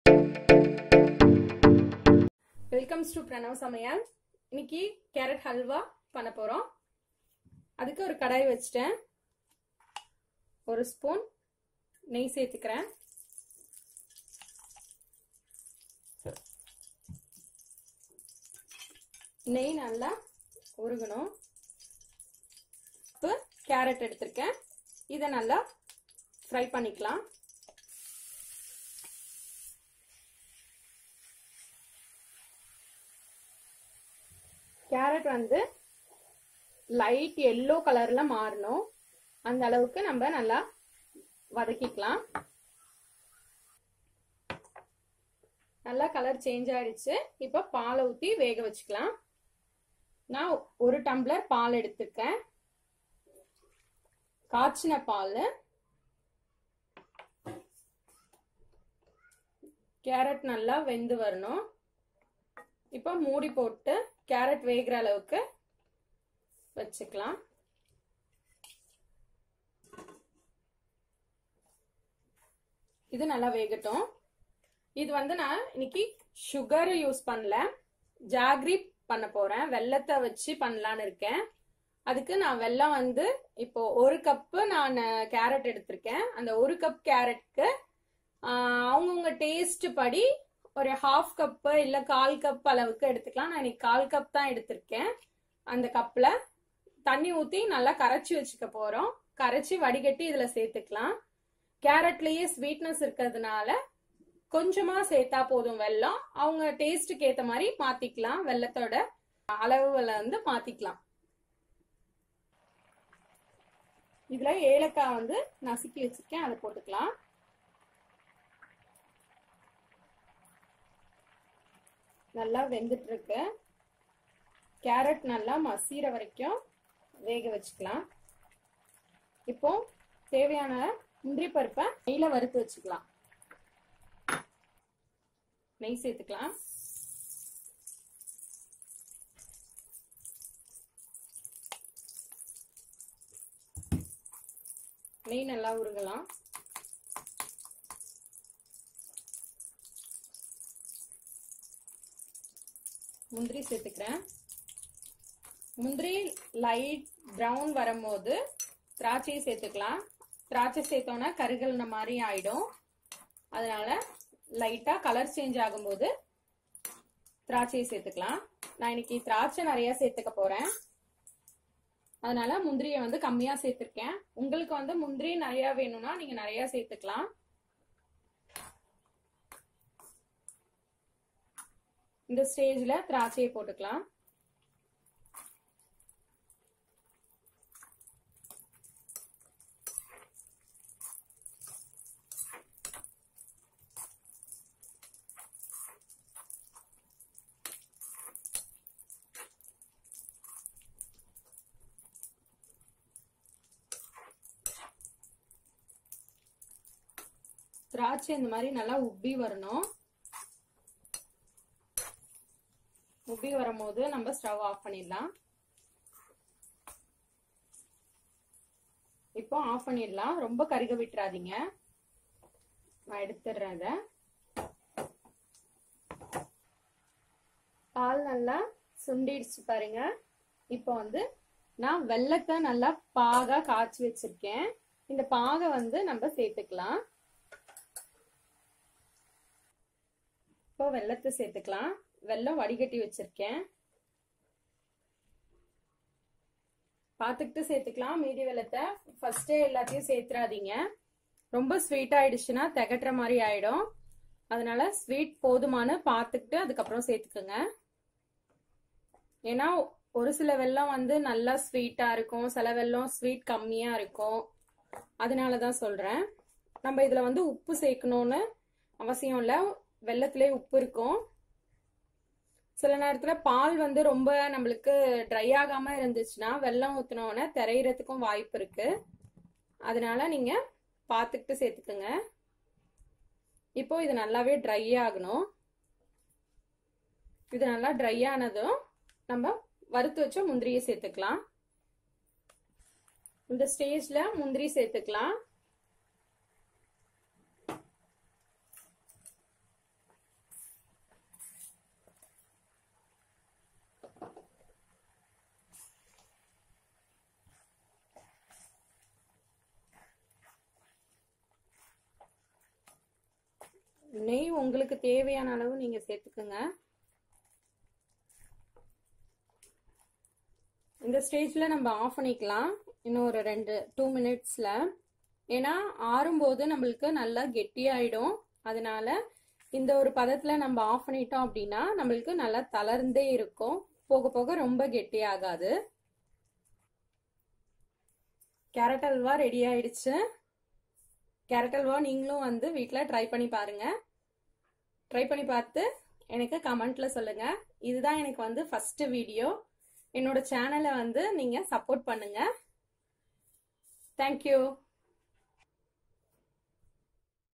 welcomes to Pranav சமையல் இன்னைக்கு carrot halwa பண்ண போறோம் அதுக்கு ஒரு கடாய் வச்சிட்டேன் ஒரு ஸ்பூன் நெய் சேர்த்துக்கிறேன் நெய் நல்லா உருகணும் இப்போ கேரட் எடுத்திருக்கேன் இதை நல்லா ஃப்ரை பண்ணிக்கலாம் கேரட் வந்து லைட் எல்லோ கலர்ல மாறணும் அந்த அளவுக்கு நம்ம நல்லா வதக்கிக்கலாம் நல்லா கலர் சேஞ்ச் ஆயிடுச்சு இப்போ பாலை ஊற்றி வேக வச்சுக்கலாம் நான் ஒரு டம்ளர் பால் எடுத்துருக்கேன் காய்ச்சின பால் கேரட் நல்லா வெந்து வரணும் இப்போ மூடி போட்டு கேரட் வேகிற அளவுக்கு வச்சுக்கலாம் இது நல்லா வேகட்டும் இது வந்து நான் இன்னைக்கு சுகர் யூஸ் பண்ணல ஜாக்ரி பண்ண போறேன் வெள்ளத்தை வச்சு பண்ணலான்னு இருக்கேன் அதுக்கு நான் வெள்ளம் வந்து இப்போ ஒரு கப்பு நான் கேரட் எடுத்திருக்கேன் அந்த ஒரு கப் கேரட்க்கு அவங்கவுங்க டேஸ்ட் படி ஒரு ஹாஃப் கப்பு இல்ல கால் கப் அளவுக்கு எடுத்துக்கலாம் நான் இன்னைக்கு கால் கப் தான் எடுத்திருக்கேன் அந்த கப்ல தண்ணி ஊத்தி நல்லா கரைச்சி வச்சுக்க போறோம் கரைச்சி வடிகட்டி இதுல சேர்த்துக்கலாம் கேரட்லயே ஸ்வீட்னஸ் இருக்கிறதுனால கொஞ்சமா சேர்த்தா போதும் வெல்லம் அவங்க டேஸ்ட்டுக்கு ஏத்த மாதிரி மாத்திக்கலாம் வெள்ளத்தோட அளவுகளை வந்து மாத்திக்கலாம் இதுல ஏலக்காய் வந்து நசுக்கி வச்சிருக்கேன் அதை போட்டுக்கலாம் நல்லா வெந்துட்டு இருக்கு கேரட் நல்லா மசீர வரைக்கும் வேக வச்சுக்கலாம் இப்போ தேவையான முந்திரி பருப்பை நெய்ல வறுத்து வச்சுக்கலாம் நெய் சேர்த்துக்கலாம் நெய் நல்லா உருகலாம் முந்திரி சேர்த்துக்கிறேன் முந்திரி லைட் ப்ரௌன் வரும்போது திராட்சையை சேர்த்துக்கலாம் திராட்சை சேர்த்தோன்னா கருகல்ன மாதிரி ஆயிடும் அதனால லைட்டா கலர் சேஞ்ச் ஆகும்போது திராட்சையை சேர்த்துக்கலாம் நான் இன்னைக்கு திராட்சை நிறைய சேர்த்துக்க போறேன் அதனால முந்திரியை வந்து கம்மியா சேர்த்திருக்கேன் உங்களுக்கு வந்து முந்திரி நிறைய வேணும்னா நீங்க நிறைய சேர்த்துக்கலாம் இந்த ஸ்டேஜ்ல திராட்சையை போட்டுக்கலாம் திராட்சை இந்த மாதிரி நல்லா உப்பி வரணும் உப்பி வரும்போது நம்ம ஸ்டவ் ஆஃப் பண்ணிடலாம் இப்போ ஆஃப் பண்ணிடலாம் ரொம்ப கருக விட்டுறாதீங்க நான் எடுத்துடுறேன் அதை பால் நல்லா சுண்டிடுச்சு பாருங்க இப்போ வந்து நான் வெள்ளத்தை நல்லா பாகா காய்ச்சி வச்சிருக்கேன் இந்த பாகை வந்து நம்ம சேர்த்துக்கலாம் இப்போ வெள்ளத்தை சேர்த்துக்கலாம் வெள்ளம் வடிகட்டி வச்சிருக்கேன் பார்த்துக்கிட்டு சேர்த்துக்கலாம் மீதி வெள்ளத்தை ஃபர்ஸ்டே எல்லாத்தையும் சேர்த்துறாதீங்க ரொம்ப ஸ்வீட் ஆயிடுச்சுன்னா திகட்டுற மாதிரி ஆயிடும் அதனால ஸ்வீட் போதுமானு பார்த்துக்கிட்டு அதுக்கப்புறம் சேர்த்துக்குங்க ஏன்னா ஒரு சில வெள்ளம் வந்து நல்லா ஸ்வீட்டா இருக்கும் சில வெள்ளம் ஸ்வீட் கம்மியா இருக்கும் அதனாலதான் சொல்றேன் நம்ம இதுல வந்து உப்பு சேர்க்கணும்னு அவசியம் இல்லை வெள்ளத்திலே உப்பு இருக்கும் சில நேரத்துல பால் வந்து ரொம்ப நம்மளுக்கு ட்ரை ஆகாம இருந்துச்சுன்னா வெள்ளம் ஊத்தினோடனே திரையிறதுக்கும் வாய்ப்பு இருக்கு அதனால நீங்க பார்த்துக்கிட்டு சேர்த்துக்குங்க இப்போ இது நல்லாவே ட்ரை ஆகணும் இது நல்லா ட்ரை ஆனதும் நம்ம வறுத்து வச்ச முந்திரியை சேர்த்துக்கலாம் இந்த ஸ்டேஜ்ல முந்திரி சேர்த்துக்கலாம் நெய் உங்களுக்கு தேவையான அளவு நீங்க சேர்த்துக்குங்க இந்த ஸ்டேஜ்ல நம்ம ஆஃப் பண்ணிக்கலாம் இன்னும் ஒரு ரெண்டு டூ மினிட்ஸ்ல ஏன்னா ஆறும்போது நம்மளுக்கு நல்லா கெட்டியாயிடும் அதனால இந்த ஒரு பதத்துல நம்ம ஆஃப் பண்ணிட்டோம் அப்படின்னா நம்மளுக்கு நல்லா தளர்ந்தே இருக்கும் போக போக ரொம்ப கெட்டியாகாது கேரட் அல்வா ரெடி ஆயிடுச்சு கேரட் அல்வா நீங்களும் வந்து வீட்டில் ட்ரை பண்ணி பாருங்க ட்ரை பண்ணி பார்த்து எனக்கு கமெண்ட்ல சொல்லுங்க இதுதான் எனக்கு வந்து ஃபர்ஸ்ட் வீடியோ என்னோட சேனலை வந்து நீங்க சப்போர்ட் பண்ணுங்க தேங்க்யூ